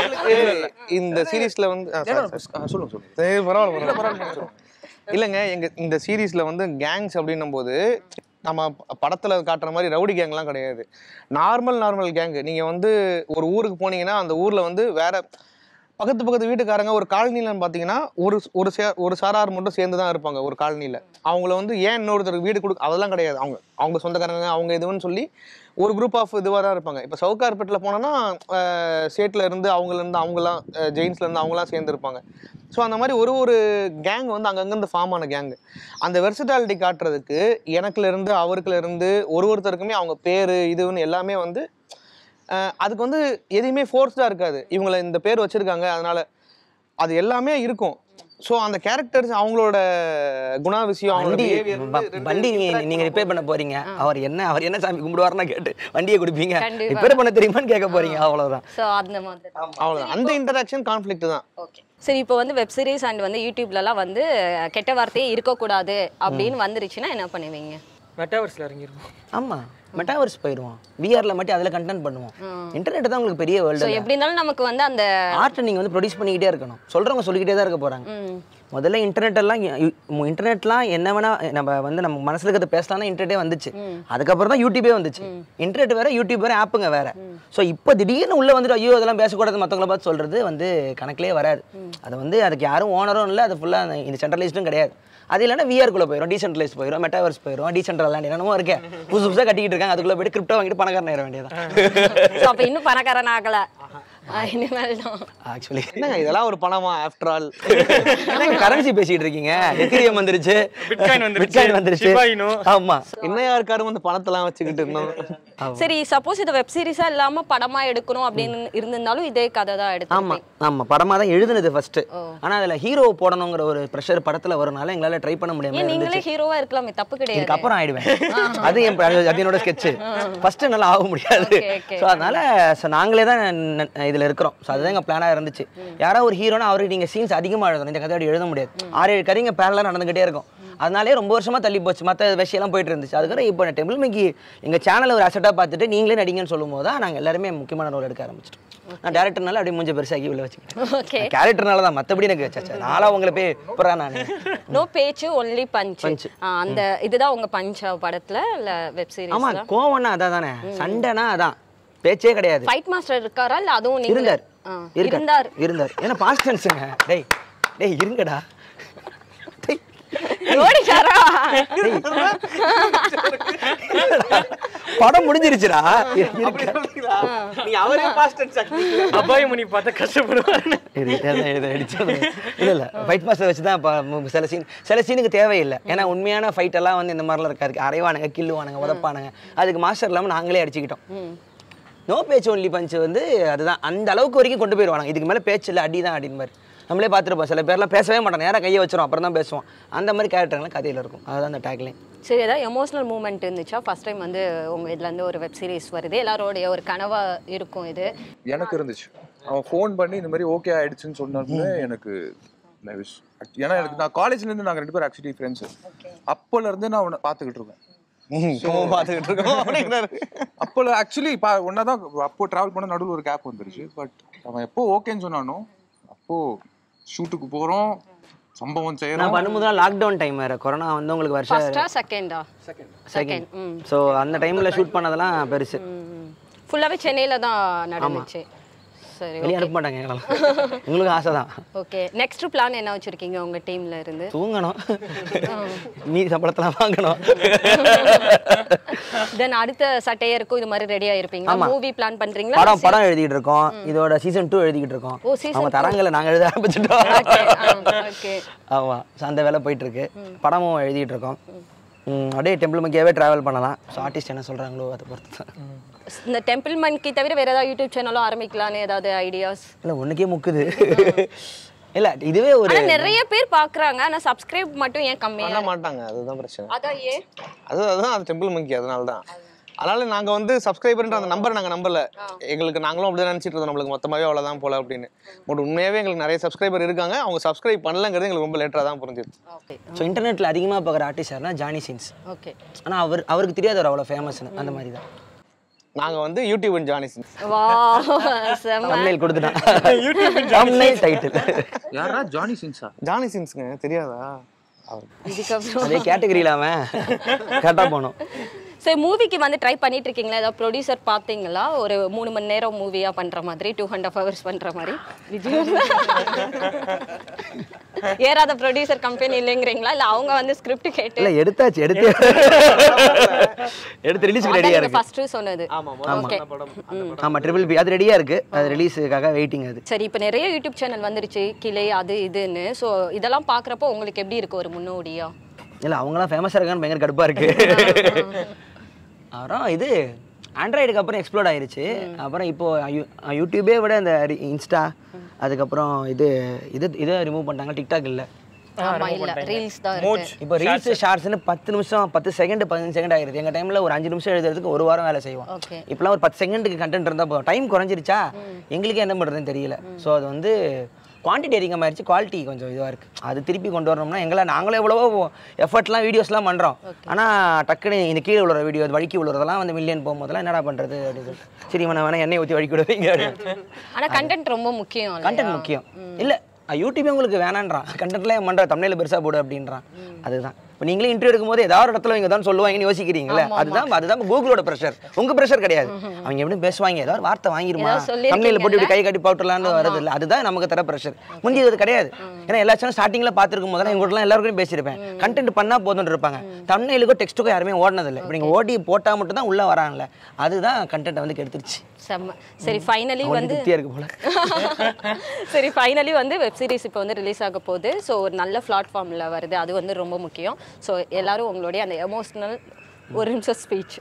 E: இந்த சீரீஸ்ல வந்து ஆ, sorry, sorry.
F: சொல்லுங்க சொல்லுங்க
E: சரி, பரவாயில்ல பரவாயில்ல இல்லைங்க எங்க இந்த சீரீஸ்ல வந்து கேங்ஸ் அப்படின்னும் போது நம்ம ப- படத்துல காட்டுற மாதிரி ரவுடி கேங்லாம் கிடையாது நார்மல் நார்மல் கேங் நீங்க வந்து ஒரு ஊருக்கு போனீங்கன்னா அந்த ஊர்ல வந்து வேற பக்கத்து பக்கத்து வீட்டுக்காரங்க ஒரு காலனிலன்னு பார்த்தீங்கன்னா ஒரு ஒரு சே ஒரு சாரார் மட்டும் சேர்ந்து தான் இருப்பாங்க ஒரு காலனியில் அவங்கள வந்து ஏன் இன்னொருத்தருக்கு வீடு கொடு அதெல்லாம் கிடையாது அவங்க அவங்க சொந்தக்காரங்க அவங்க இதுன்னு சொல்லி ஒரு குரூப் ஆஃப் இதுவாக தான் இருப்பாங்க இப்போ சவுகார்பேட்டில் போனோன்னா ஸ்டேட்டில் இருந்து அவங்கள இருந்து அவங்களாம் ஜெயின்ஸ்ல இருந்து அவங்களாம் சேர்ந்து இருப்பாங்க ஸோ அந்த மாதிரி ஒரு ஒரு கேங் வந்து அங்கங்கேருந்து ஃபார்ம் ஆன கேங் அந்த வெர்சிட்டாலிட்டி காட்டுறதுக்கு எனக்குல இருந்து அவருக்குல இருந்து ஒரு ஒருத்தருக்குமே அவங்க பேர் இதுன்னு எல்லாமே வந்து அஹ் அதுக்கு வந்து எதையுமே ஃபோர்ஸ்டாக இருக்காது இவங்களை இந்த பேர் வச்சிருக்காங்க அதனால அது எல்லாமே இருக்கும் ஸோ அந்த கேரக்டர்ஸ் அவங்களோட குணாதிசயம் அவங்களோட
B: வண்டி
E: behavior வந்து
B: ப-
E: ரெண்டு
B: வண்டி நீங்க
E: interact
B: நீங்க ரிப்பேர் பண்ண போறீங்க அவர் என்ன அவர் என்ன சாமி கும்பிடுவாருன்னா கேட்டு வண்டியை கொடுப்பீங்க
C: கண்டிப்பா.
B: ரிப்பேர் பண்ண தெரியுமான்னு கேட்க போறீங்க அவ்வளவுதான்
C: சோ அந்த மாதிரி
E: அவ்வளோதான் அந்த இன்டராக்ஷன் கான்ஃப்ளிக்ட் தான்
C: ஓகே சரி இப்போ வந்து வெப் சீரிஸ் அண்ட் வந்து யூடியூப்லலாம் வந்து அஹ், கெட்ட வார்த்தையே இருக்கக்கூடாது அப்படின்னு வந்துருச்சுன்னா என்ன பண்ணுவீங்க
D: மெட்டாவர்ஸில் இறங்கிருவோம்
B: ஆமா மெட்டாவர்ஸ் போயிடுவோம் விஆர்ல மட்டும் அதுல கண்டென்ட் பண்ணுவோம் இன்டர்நெட் தான் உங்களுக்கு பெரிய
C: ஸோ
B: வேர்ல்டு
C: எப்படி இருந்தாலும் நமக்கு வந்து அந்த
B: ஆர்ட்டை நீங்க வந்து ப்ரொடியூஸ் பண்ணிக்கிட்டே இருக்கணும் சொல்றவங்க சொல்லிக்கிட்டே தான் இருக்க போறாங்க
C: ம்,
B: முதல்ல இன்டர்நெட் எல்லாம் இன்டர்நெட்லாம் என்ன வேணா நம்ம வந்து நம்ம மனசுல இருக்கிறத பேசலாம் இன்டர்நெட்டே வந்துச்சு அதுக்கப்புறம் தான் யூடியூபே வந்துச்சு இன்டர்நெட் வேற யூடியூப் வேற ஆப்புங்க வேற ஸோ இப்போ திடீர்னு உள்ள வந்துட்டு ஐயோ அதெல்லாம் பேசக்கூடாது மற்றவங்கள பார்த்து சொல்றது வந்து கணக்கிலே வராது அது வந்து அதுக்கு யாரும் ஓனரும் இல்லை அது ஃபுல்லாக இந்த சென்ட்ரலைஸ்டும் கிடையாது அது இல்லைன்னா விஆர்க்குள்ள போயிடும் டீசென்ட்ரலைஸ் போயிடும் மெட்டாவர்ஸ் போயிடும் டீசென்ட்ரல் லேண்ட் என்னமோ இருக்கே புதுசு புதுசாக கட்டிக்கிட்டு இருக்காங்க அதுக்குள்ள போயிட்டு கிரிப்டோ வாங்கிட்டு பணக்காரன் ஆயிட வேண்டியதான்
C: ஸோ அப்போ இன்னும் பணக்காரன் ஆகல இனிமேல் தான்
B: ஆக்சுவலி
E: என்னங்க இதெல்லாம் ஒரு பணமா ஆஃப்டர் ஆல்
B: என்னங்க கரன்சி பேசிட்டு இருக்கீங்க எத்திரியம் வந்துருச்சு
D: Bitcoin வந்துருச்சு,
B: பிட்காயின் வந்துருச்சு
D: Shiba Inu.
B: ஆமா
E: இன்னும் யாருக்காரும் அந்த பணத்தெல்லாம் வச்சுக்கிட்டு இருந்தோம்
C: சரி சப்போஸ் இதை வெப் சீரிஸா இல்லாம படமா எடுக்கணும் அப்படின்னு இருந்திருந்தாலும் இதே கதை தான்
B: ஆமா
C: எடுத்து
B: ஆமா படமா தான் எழுதுனது ஃபர்ஸ்ட் ஆனா அதுல ஹீரோ போடணுங்கிற ஒரு ப்ரெஷர் படத்துல வரனால எங்களால ட்ரை பண்ண முடியாம
C: ஏன்
B: இருந்துச்சு
C: நீங்களே ஹீரோவா இருக்கலாமே தப்பு கிடையாது
B: இதுக்கு அப்புறம் ஆயிடுவேன் அது என் அது அது என்னோட ஸ்கெட்ச் ஃபர்ஸ்ட் என்னால ஆக முடியாது
C: Okay, okay.
B: ஸோ அதனால so நாங்களே தான் ந- இதுல இருக்கிறோம் ஸோ அதுதான் எங்க பிளானா இருந்துச்சு யாரோ ஒரு ஹீரோனா அவருக்கு நீங்க சீன்ஸ் அதிகமா எழுதணும் இந்த கதையோட எழுத முடியாது ஆறு ஏழு கதைங்க பேரலாம் நடந்துகிட்டே இருக்கும் அதனாலே ரொம்ப வருஷமா தள்ளி போச்சு மற்ற விஷயம்லாம் போயிட்டு இருந்துச்சு அதுக்கப்புறம் இப்போ டெம்பிள் மேக்கி எங்க சேனலை ஒரு அசெட்டாக பார்த்துட்டு நீங்களே நடிங்கன்னு சொல்லும் போது தான் நாங்கள் எல்லாருமே முக்கியமான ரோல் எடுக்க ஆரம்பிச்சிட்டோம் நான் டேரக்டர்னால அப்படியே மூஞ்ச பெருசாக்கி உள்ள
C: Okay.
B: வச்சுக்கிட்டேன் கேரக்டர்னால தான் மற்றபடி எனக்கு சச்சா நாளா உங்களை போய் புறா நான்
C: நோ பேச்சு ஒன்லி பஞ்ச்
B: Punch.
C: அந்த இதுதான் உங்க பஞ்ச் படத்துல இல்ல வெப்
B: ஆமா
C: சீரிஸ்
B: கோவம்னா அதான் தானே சண்டைனா அதான் பேச்சே கிடையாது
C: ஃபைட் மாஸ்டர் இருக்காரா இல்ல அதுவும் நீங்க
B: இருந்தார் இருக்கார்.
C: இருந்தார்
B: இருந்தார் ஏன்னா பாஸ்ட் டென்ஸுங்க டேய் டேய் இருங்கடா டேய்,
C: ஓடிட்டாரா
B: டேய். படம் முடிஞ்சிருச்சுடா இருக்க.
E: நீ அவரே பாஸ்ட்
D: அபாய மணி பார்த்தா கஷ்டப்படுவாருன்னு
B: இரு, இதான் இது அடிச்சது. இல்ல இல்ல ஃபைட் மாஸ்டர் வச்சு தான் இப்போ மு- சில சீன் சில சீனுக்கு தேவையில்லை ஏன்னா உண்மையான ஃபைட் எல்லாம் வந்து இந்த மாதிரிலாம் இருக்காது அரைவானுங்க கில்லுவானுங்க உதப்பானுங்க அதுக்கு மாஸ்டர் இல்லாமல் நாங்களே அடிச்சுக்கிட்டோம் நோ பேச்சு ஒன்லி பஞ்ச் வந்து அதுதான் அந்த அளவுக்கு வரைக்கும் கொண்டு போயிடுவாங்க இதுக்கு மேலே பேச்சு இல்லை அடி தான் அடின்னு மாதிரி நம்மளே பார்த்துருப்போம் சில பேர்லாம் பேசவே மாட்டோம் நேராக கையை வச்சிரும் அப்புறம் தான் பேசுவோம் அந்த மாதிரி கேரக்டர்லாம் கதையில் இருக்கும் அதுதான் அந்த டேக்லைன்
C: சரி ஏதாவது எமோஷனல் மூமெண்ட் இருந்துச்சா ஃபர்ஸ்ட் டைம் வந்து உங்க இதுல இருந்து ஒரு வெப் சீரிஸ் வருது எல்லாரோடைய ஒரு கனவா இருக்கும் இது
F: எனக்கு இருந்துச்சு அவன் ஃபோன் பண்ணி இந்த மாதிரி ஓகே ஆயிடுச்சுன்னு சொன்னோடனே எனக்கு I wish. ஏன்னா எனக்கு நான் காலேஜ்ல இருந்து நாங்க ரெண்டு பேரும் ஆக்சுவலி ஃப்ரெண்ட்ஸ் அப்போல இருந்து நான் அவனை பார்த்துக்கிட்டு இருக்கேன்
E: பார்த்துக்கிட்டு இருக்கோம் அப்படிங்கிறாரு
F: அப்போ ஆக்சுவலி ஒன்னா தான் அப்போ டிராவல் பண்ண நடுவில் ஒரு கேப் வந்துருச்சு பட் அவன் எப்போ ஓகேன்னு சொன்னானோ அப்போ ஷூட்டுக்கு போறோம் சம்பவம்
B: நான்
F: செய்யறோம்
B: பண்ணும்போது லாக்டவுன் டைம் வேறு கொரோனா வந்து உங்களுக்கு வருஷம்
C: ஃபர்ஸ்டா செகண்டா செகண்ட் ம்
B: ஸோ அந்த டைமில் ஷூட் பண்ணதெல்லாம் பெருசு
C: ஃபுல்லாவே சென்னையில தான் நடந்துச்சு சரி
B: வெளியே அனுப்ப மாட்டாங்க எங்களெல்லாம் உங்களுக்கு ஆசை தான்
C: ஓகே நெக்ஸ்ட் பிளான் என்ன வச்சிருக்கீங்க உங்க டீம்ல இருந்து
B: தூங்கணும் மீதி சம்பளத்தெல்லாம் வாங்கணும்
C: தென் அடுத்த சட்டையருக்கும் இது மாதிரி ரெடியா இருப்பீங்களா மூவி பிளான் பண்றீங்களா
B: படம் படம் எழுதிட்டு இருக்கோம் இதோட சீசன் டூ எழுதிக்கிட்டு இருக்கோம்
C: ஓ, season
B: அவங்க தராங்கல்ல நாங்க எழுத ஆரம்பிச்சிட்டோம்
C: ஓகே
B: ஆமா So, அந்த வேலை போயிட்டு இருக்கு படமும் எழுதிட்டு இருக்கோம் ம், அப்படியே டெம்பிள் மக்கியாவே டிராவல் பண்ணலாம் ஸோ ஆர்டிஸ்ட் என்ன சொல்றாங்களோ அதை பொறுத்து தான்
C: இந்த டெம்பிள் மன்கி தவிர வேற ஏதாவது யூடியூப் சேனலும் ஆரம்பிக்கலாம்னு ஏதாவது ஐடியாஸ்
B: இல்லை ஒண்ணுக்கே முக்குது இல்ல இதுவே ஒரு
C: ஆனா நிறைய பேர் பாக்குறாங்க ஆனா சப்ஸ்கிரைப் மட்டும் ஏன் கம்மியா
E: பண்ண மாட்டாங்க அதுதான் பிரச்சனை
C: அதான் ஏன்
E: அது அதுதான் அது டெம்பிள் மங்கி அதனால தான் அதனால நாங்க வந்து சப்ஸ்கிரைபர்ன்ற அந்த நம்பர் நாங்க நம்பல எங்களுக்கு நாங்களும் அப்படி நினைச்சிட்டு இருந்தோம் நம்மளுக்கு மொத்தமாவே அவ்வளவுதான் போல அப்படின்னு பட் உண்மையாவே எங்களுக்கு நிறைய சப்ஸ்கிரைபர் இருக்காங்க அவங்க சப்ஸ்கிரைப் பண்ணலங்கிறது எங்களுக்கு ரொம்ப லேட்டரா தான் புரிஞ்சுது
C: ஓகே
B: ஸோ இன்டர்நெட்ல அதிகமா பார்க்குற ஆர்டிஸ்ட் யாருன்னா ஜானி சீன்ஸ்
C: ஓகே
B: ஆனா அவர் அவருக்கு தெரியாது அவர் அவ்வளோ ஃபேமஸ்னு அந்த மாதிரி தான்
E: நாங்க வந்து யூடியூப் அண்ட் ஜானிசன்
C: வா செம்ம
B: தமிழில் கொடுத்துட்டான் தமிழ் டைட்டில்
F: யாரா ஜானி சின்ஸா
E: ஜானி சின்ஸ்ங்க தெரியாதா அவர்
C: இதுக்கப்புறம்
B: அதே கேட்டகரியில் அவன் கரெக்டாக போனோம்
C: சரி மூவிக்கு வந்து ட்ரை பண்ணிட்டு இருக்கீங்களா ஏதாவது ப்ரொடியூசர் பார்த்தீங்களா ஒரு மூணு மணி நேரம் மூவியா பண்ற மாதிரி டூ ஹண்ட்ரட் ஹவர்ஸ் பண்ற மாதிரி விஜய் ஏறாத ப்ரொடியூசர் கம்பெனி இல்லைங்கிறீங்களா இல்ல அவங்க வந்து ஸ்கிரிப்ட் கேட்டு
B: இல்லை எடுத்தாச்சு எடுத்து எடுத்து ரிலீஸ்க்கு ரெடியாக இருக்கு
C: ஃபர்ஸ்ட் சொன்னது ஓகே
B: ஆமா ட்ரிபிள் பி அது ரெடியாக இருக்கு அது ரிலீஸுக்காக வெயிட்டிங் அது
C: சரி இப்போ நிறைய யூடியூப் சேனல் வந்துருச்சு கிளை அது இதுன்னு ஸோ இதெல்லாம் பார்க்குறப்போ உங்களுக்கு எப்படி இருக்கு ஒரு முன்னோடியா
B: இல்லை அவங்களாம் ஃபேமஸாக இருக்கான்னு பயங்கர கடுப்பாக இருக்கு அப்புறம் இது ஆண்ட்ராய்டுக்கு அப்புறம் எக்ஸ்ப்ளோர்ட் ஆயிருச்சு அப்புறம் இப்போ யூ- யூடியூபே விட இந்த ரி- இன்ஸ்டா அதுக்கப்புறம் இது இது இதை ரிமூவ் பண்ணிட்டாங்க டிக்டாக் இல்லை
C: ஆமா இல்ல ரீல்ஸ் தான் இருக்கு
B: இப்போ ரீல்ஸ் ஷார்ட்ஸ்னு பத்து நிமிஷம் பத்து செகண்ட் பதினஞ்சு செகண்ட் ஆயிருது எங்க டைம்ல ஒரு அஞ்சு நிமிஷம் எழுதுறதுக்கு ஒரு வாரம் வேலை செய்வோம்
C: ஓகே
B: இப்போலாம் ஒரு பத்து செகண்டுக்கு கண்டென்ட் இருந்தால் போதும் டைம் குறைஞ்சிருச்சா எங்களுக்கே என்ன பண்ணுறதுன்னு தெரியல ஸோ அது வந்து குவான்டிட்டி அதிகமாகிடுச்சு குவாலிட்டி கொஞ்சம் இதுவாக இருக்குது அது திருப்பி கொண்டு வரணும்னா எங்களை நாங்களே எவ்வளவோ எஃபர்ட்லாம் வீடியோஸ்லாம் பண்ணுறோம் ஆனால் டக்குன்னு இந்த கீழே விழுற வீடியோ வழுக்கி விழுறதெல்லாம் வந்து மில்லியன் போகும்போதெல்லாம் என்னடா பண்ணுறது அப்படின்னு சொல்லிட்டு சரி இவனை வேணா எண்ணெய் ஊற்றி வழுக்கி விடுவீங்க
C: ஆனா கண்டென்ட் ரொம்ப முக்கியம் இல்லையா?
B: கண்டென்ட் முக்கியம் இல்லை யூடியூபே உங்களுக்கு வேணான்றான் கண்டென்ட்லாம் பண்ணுற தமிழில் பெருசாக போடு அப்படின்றான் அதுதான் இப்போ நீங்களே இன்டர்வியூ எடுக்கும்போது ஏதாவது ஒரு இடத்துல இவங்க தான் சொல்லுவாங்கன்னு யோசிக்கிறீங்களே அதுதான் அதுதான் கூகுளோட ப்ரெஷர் உங்க ப்ரெஷர் கிடையாது அவங்க எப்படி பேசுவாங்க ஏதாவது ஒரு வார்த்தை வாங்கிருமா
C: ஏதாவது சொல்லியிருக்கீங்கல்ல?
B: தமிழில் போட்டு இப்படி கை கட்டி போட்டுலான்னு வரது இல்லை அதுதான் நமக்கு தர ப்ரெஷர் முந்தி அது கிடையாது ஏன்னா எல்லா சேனல் ஸ்டார்டிங்ல பார்த்துருக்கும் போது எங்கூடலாம் எல்லாருக்கும் பேசியிருப்பேன் கண்டென்ட் பண்ணா போதும்னு இருப்பாங்க தமிழுக்கும் டெக்ஸ்ட்டுக்கும் யாருமே ஓடினதில்லை இப்போ நீங்கள் ஓடி போட்டா மட்டும் தான் உள்ள வராங்கல்ல அதுதான் கண்டென்ட் வந்து கெடுத்துருச்சு
C: செம்ம சரி ஃபைனலி
B: அவனுக்கு
C: வந்து
B: திருப்தியா இருக்கு போல
C: சரி ஃபைனலி வந்து வெப் சீரிஸ் இப்போ வந்து ரிலீஸ் ஆக போகுது ஸோ ஒரு நல்ல பிளாட்ஃபார்மில் வருது அது வந்து ரொம்ப முக்கியம் ஸோ எல்லாரும் உங்களுடைய அந்த எமோஷ்னல் ஒரு நிமிஷம் ஸ்பீச்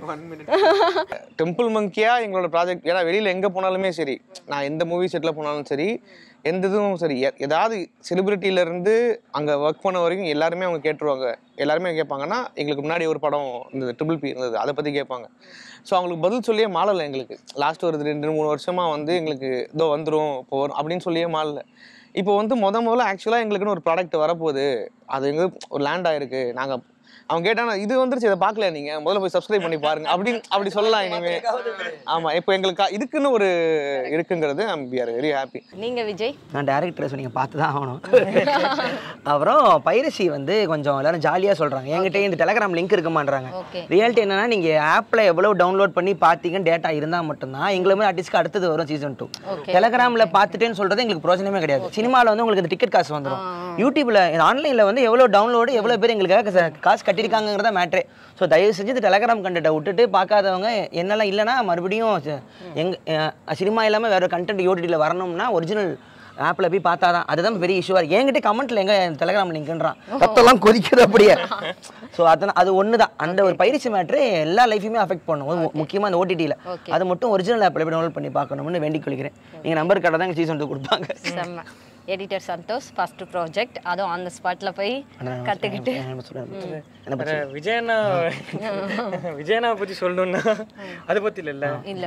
E: டெம்பிள் மங்கியா எங்களோட ப்ராஜெக்ட் ஏன்னா வெளியில் எங்கே போனாலுமே சரி நான் எந்த மூவி செட்டில் போனாலும் சரி எந்த இதுவும் சரி எ- ஏதாவது celebrity-ல இருந்து அங்கே ஒர்க் பண்ண வரைக்கும் எல்லாருமே அவங்க கேட்டுருவாங்க எல்லாருமே கேட்பாங்கன்னா எங்களுக்கு முன்னாடி ஒரு படம் இருந்தது ட்ரிபிள் பி இருந்தது அதை பற்றி கேட்பாங்க ஸோ அவங்களுக்கு பதில் சொல்லியே மாளலை எங்களுக்கு லாஸ்ட் ஒரு ரெண்டு மூணு வருஷமாக வந்து எங்களுக்கு இதோ வந்துடும் இப்போ வரும் அப்படின்னு சொல்லியே மாளல இப்போ வந்து முத முதல்ல ஆக்சுவலாக எங்களுக்குன்னு ஒரு ப்ராடக்ட் வரப்போகுது அது எங்க ஒரு லேண்ட் ஆயிருக்கு நாங்கள் அவன் கேட்டானா இது வந்துருச்சு இதை பார்க்கல நீங்க முதல்ல போய் சப்ஸ்கிரைப் பண்ணி பாருங்க அப்படின்னு அப்படி சொல்லலாம் இனிமே ஆமா இப்போ எங்களுக்கு இதுக்குன்னு ஒரு இருக்குங்கிறது I'm we are very happy
C: நீங்க விஜய்
B: நான் டேரக்டரை ஸோ நீங்கள் பார்த்து தான் ஆகணும் அப்புறம் பைரசி வந்து கொஞ்சம் எல்லாரும் ஜாலியாக சொல்கிறாங்க என்கிட்ட இந்த டெலகிராம் லிங்க் இருக்குமான்றாங்க
C: Okay.
B: ரியாலிட்டி என்னன்னா நீங்கள் ஆப்பில் எவ்வளோ டவுன்லோட் பண்ணி பார்த்தீங்கன்னு டேட்டா இருந்தால் மட்டும்தான் எங்களை மாதிரி ஆர்டிஸ்ட்க்கு அடுத்தது வரும் சீசன் டூ டெலகிராமில் பார்த்துட்டேன்னு சொல்கிறது எங்களுக்கு பிரோஜனமே கிடையாது சினிமாவில் வந்து உங்களுக்கு இந்த டிக்கெட் காசு வந்துடும் யூடியூப்பில் ஆன்லைனில் வந்து எவ்வளோ டவுன்லோடு எவ்வளோ பேர் எங்களுக்காக ச- காசு கட்டியிருக்காங்கிறத மேட்ரே ஸோ தயவு செஞ்சு இந்த டெலகிராம் கண்டென்ட்டை விட்டுட்டு பார்க்காதவங்க என்னெல்லாம் இல்லைன்னா மறுபடியும் ச- எங்க சினிமா இல்லாமல் வேறு கண்டென்ட் யூடிடியில் வரணும்னா ஒரிஜினல் ஆப்பில் போய் பார்த்தா தான் அதுதான் பெரிய இஷ்யூவாக இருக்கு என்கிட்ட கமெண்ட்ல எங்க டெலகிராம் லிங்க்ன்றான் ரத்தம்லாம் கொதிக்குது அப்படியே ஸோ அதனால் அது ஒன்று தான் அந்த ஒரு பயிற்சி மேட்ரு எல்லா லைஃபையுமே அஃபெக்ட் பண்ணும் முக்கியமாக அந்த ஓடிடியில்
C: Okay.
B: அது மட்டும் ஒரிஜினல் ஆப்பில் போய் டவுன்லோட் பண்ணி பார்க்கணும்னு வேண்டிக் கொள்கிறேன் நீங்கள் நம்பர் கடை தான் சீசன் டூ கொடுப்பாங்க
C: செம்ம எடிட்டர் சந்தோஷ் ஃபர்ஸ்ட் ப்ராஜெக்ட் அதுவும் ஆன் த ஸ்பாட்ல போய் கத்துக்கிட்டு
B: என்ன சொல்றேன்? என்ன
D: வேற விஜயண்ணா விஜயண்ணாவை பற்றி சொல்லணும்னா அதை பற்றி இல்லைல்ல
C: இல்ல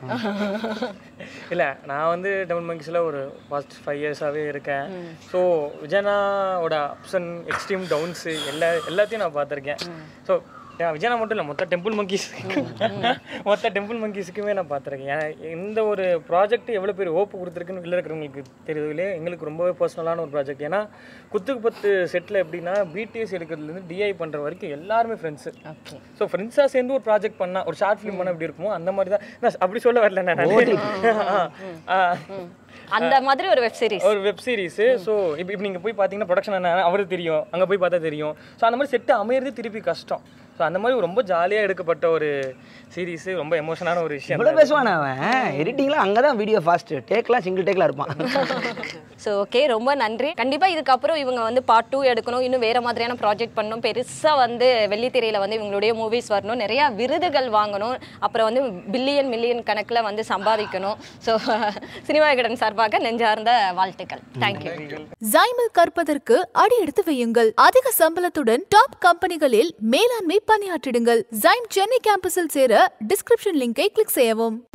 D: இல்லை நான் வந்து டபுள் மங்கிஸில் ஒரு ஃபர்ஸ்ட் ஃபைவ் இயர்ஸாகவே இருக்கேன் ஸோ விஜயனாவோட அப்ஸ் அண்ட் எக்ஸ்ட்ரீம் டவுன்ஸு எல்லா எல்லாத்தையும் நான் பார்த்துருக்கேன் ஸோ விஜயனா மட்டும் இல்லை மொத்த டெம்பிள் மங்கீஸ் மொத்த டெம்பிள் மங்கீஸுக்குமே நான் பார்த்துருக்கேன் ஏன்னா இந்த ஒரு ப்ராஜெக்ட் எவ்வளோ பேர் ஓப்பு கொடுத்துருக்குன்னு வெளில இருக்கிறவங்களுக்கு தெரியுதுலே எங்களுக்கு ரொம்பவே பர்சனலான ஒரு ப்ராஜெக்ட் ஏன்னா குத்துக்கு பத்து செட்டில் எப்படின்னா பிடிஎஸ் எடுக்கிறதுலேருந்து டிஐ பண்ணுற வரைக்கும் எல்லாருமே ஃப்ரெண்ட்ஸு
C: ஓகே
D: ஸோ ஃப்ரெண்ட்ஸாக சேர்ந்து ஒரு ப்ராஜெக்ட் பண்ணா ஒரு ஷார்ட் ஃபிலிம் பண்ணால் எப்படி இருக்குமோ அந்த மாதிரி தான் நான் அப்படி சொல்ல வரல நான் ஆ, ஆ.
C: அந்த மாதிரி ஒரு வெப் சீரிஸ்
D: ஒரு வெப் சீரிஸ் ஸோ இப்போ இப்போ நீங்கள் போய் பார்த்தீங்கன்னா ப்ரொடக்ஷன் என்ன அவருக்கு தெரியும் அங்கே போய் பார்த்தா தெரியும் ஸோ அந்த மாதிரி செட்டு அமையிறது திருப்பி கஷ்டம் ஸோ அந்த மாதிரி ரொம்ப ஜாலியாக எடுக்கப்பட்ட ஒரு சீரிஸ் ரொம்ப எமோஷனான ஒரு விஷயம்
B: இவ்வளோ பேசுவான் அவன் எடிட்டிங்கில் அங்கே தான் வீடியோ ஃபாஸ்ட்டு டேக்லாம் சிங்கிள் டேக்கில் இருப்பான்
C: ஸோ ஓகே ரொம்ப நன்றி கண்டிப்பாக இதுக்கப்புறம் இவங்க வந்து பார்ட் டூ எடுக்கணும் இன்னும் வேற மாதிரியான ப்ராஜெக்ட் பண்ணணும் பெருசாக வந்து வெள்ளித்திரையில் வந்து இவங்களுடைய மூவிஸ் வரணும் நிறையா விருதுகள் வாங்கணும் அப்புறம் வந்து பில்லியன் மில்லியன் கணக்கில் வந்து சம்பாதிக்கணும் ஸோ சினிமா விகடன் சார்பாக நெஞ்சார்ந்த வாழ்த்துக்கள் தேங்க்யூ
A: ஜைமில் கற்பதற்கு அடி எடுத்து வையுங்கள் அதிக சம்பளத்துடன் டாப் கம்பெனிகளில் மேலாண்மை பணியாற்றிடுங்கள் ஜைம் சென்னை கேம்பஸில் சேர டிஸ்கிரிப்ஷன் லிங்கை கிளிக் செய்யவும்